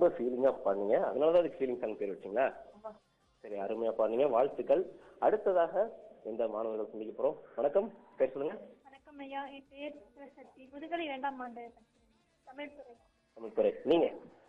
ரொம்ப ஃபீலிங்கா பாடுனீங்க அதனால தான் அதுக்கு ஃபீலிங் சாங் பேர் வச்சிங்களா சரி அருமையா பாடுனீங்க வாழ்த்துக்கள் அடுத்ததாக எந்த மாணவர்கள் சந்திக்க போறோம் வணக்கம் பேர் சொல்லுங்க வணக்கம் ஐயா என் பேர் சிவசக்தி முதுகலை இரண்டாம் ஆண்டு தமிழ் துறை தமிழ்துறை நீங்க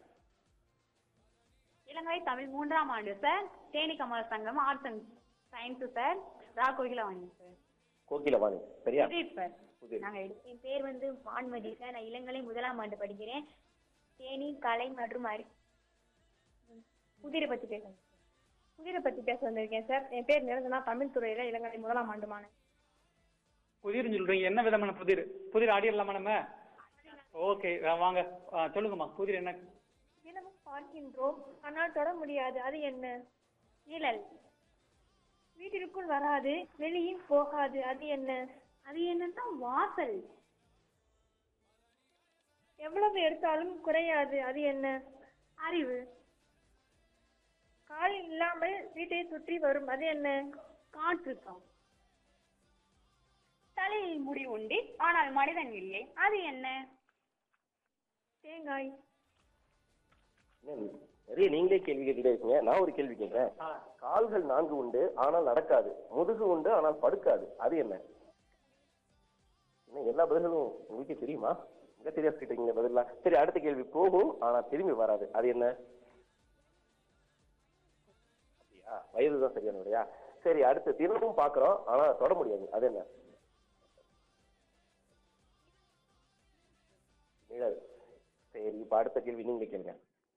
இலங்கை தமிழ் மூன்றாம் ஆண்டு sir Theni Kamala Sangam arts and science sir ரா கோகிலவாணி சார் கோகிலவாணி சரியா புதிர் சார் புதிர் நாங்க எடு- என் பேர் வந்து வான்மதி சார் நான் இளங்கலை முதலாம் ஆண்டு படிக்கிறேன் தேனி கலை மற்றும் அறி புதிரை பத்தி பேசுறேன் புதிரை பத்தி பேச வந்திருக்கேன் சார் என் பேர் நிரஞ்சனா தமிழ் துறையில இளங்கலை முதலாம் ஆண்டு மாணவன் புதிர்னு சொல்றீங்க என்ன விதமான புதிர் புதிர் ஆடிடலாமா நம்ம ஓகே வாங்க ஆ, சொல்லுங்கம்மா புதிர் என்ன தினமும் பார்க்கின்றோம் ஆனால் தொட முடியாது அது என்ன நிழல் வீட்டிற்குள் வராது வெளியும் போகாது அது என்ன அது என்னன்னா வாசல் எவ்வளவு எடுத்தாலும் குறையாது அது என்ன அறிவு கால் இல்லாமல் வீட்டை சுற்றி வரும் அது என்ன காற்றுக்கம் தலையில் முடி உண்டு ஆனால் மனிதன் இல்லை அது என்ன தேங்காய் என்ன, நிறைய நீங்களே கேள்வி கேட்டுட்டே இருக்கீங்க நான் ஒரு கேள்வி கேட்கிறேன் கால்கள் நான்கு உண்டு ஆனால் நடக்காது முதுகு உண்டு ஆனால் படுக்காது அது என்ன என்ன எல்லா பதில்களும் உங்களுக்கே தெரியுமா மிக தெரியாது கேட்டீங்க பதிலாம் சரி அடுத்த கேள்வி போகும் ஆனா திரும்பி வராது அது என்ன அப்படியா வயது தான் சரியான விடையா சரி அடுத்து தினமும் பாக்குறோம் ஆனா தொட முடியாது அது என்ன நிழல் சரி இப்ப அடுத்த கேள்வி நீங்க கேளுங்க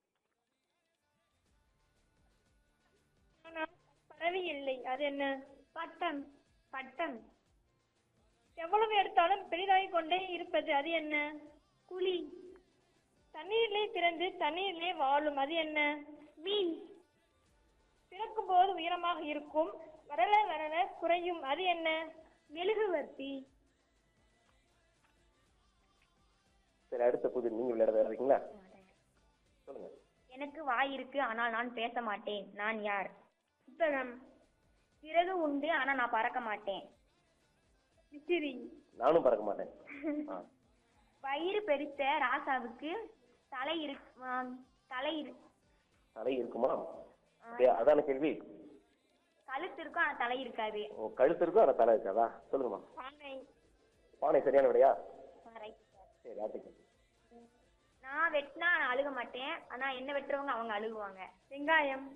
ஆனால் பறவை இல்லை அது என்ன பட்டம் பட்டம் எவ்வளவு எடுத்தாலும் பெரிதாகிக் கொண்டே இருப்பது அது என்ன குழி தண்ணீரிலே பிறந்து தண்ணீரிலே வாழும் அது என்ன மீன் பிறக்கும் போது உயரமாக இருக்கும் வளர வளர குறையும் அது என்ன மெழுகுவர்த்தி சரி அடுத்த புது நீங்க விளையாட வேற இருக்கீங்களா சொல்லுங்க எனக்கு வாய் இருக்கு ஆனால் நான் பேச மாட்டேன் நான் யார் புத்தகம் சிறகு உண்டு ஆனா நான் பறக்க மாட்டேன் விசிறி நானும் பறக்க மாட்டேன் ஆ. வயிறு பெருத்த ராசாவுக்கு தலை இரு ஆ, தலை இரு தலை இருக்குமா சரி, அதான கேள்வி கழுத்து இருக்கும் ஆனா தலை இருக்காது ஓ கழுத்து இருக்கும் ஆனா தலை இருக்காதா சொல்லுங்கம்மா பானை பானை சரியான விடையா Right. சரி அடுத்த கேள்வி நான் வெட்டினா நான் அழுக மாட்டேன் ஆனா என்ன வெட்டுறவங்க அவங்க அழுகுவாங்க வெங்காயம்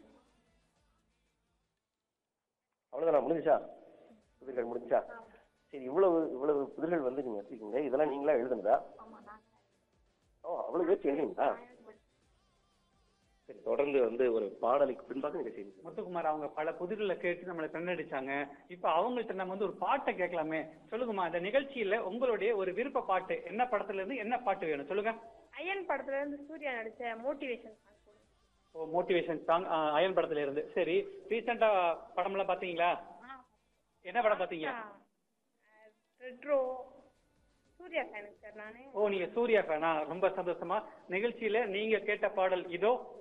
அவ்வளவுதானா முடிஞ்சுச்சா புதிர்கள் முடிஞ்சுச்சா சரி இவ்வளவு இவ்வளவு புதிர்கள் வந்து நீங்க வச்சிருக்கீங்க இதெல்லாம் நீங்களா எழுதுனதா ஓ அவ்வளவு பேச்சு எழுதுங்களா சரி தொடர்ந்து வந்து ஒரு பாடலுக்கு பின்பாக நீங்க செய்யுங்க முத்துக்குமார் அவங்க பல புதிர்களை கேட்டு நம்மளை கண்ணடிச்சாங்க இப்ப அவங்கள்ட்ட நம்ம வந்து ஒரு பாட்டை கேட்கலாமே சொல்லுங்கம்மா இந்த நிகழ்ச்சியில உங்களுடைய ஒரு விருப்ப பாட்டு என்ன படத்துல இருந்து என்ன பாட்டு வேணும் சொல்லுங்க அயன் படத்துல இருந்து சூர்யா நடிச்ச motivation oh motivation song Ayan படத்துல இருந்து சரி ரீசெண்டா படம்லாம் பாத்தீங்களா என்ன படம் பாத்தீங்க ரெட்ரோ சூர்யா ஃபேனுக்கு சார் நானு ஓ நீங்க சூர்யா ஃபேனா ரொம்ப சந்தோஷமா நிகழ்ச்சியில நீங்க கேட்ட பாடல் இதோ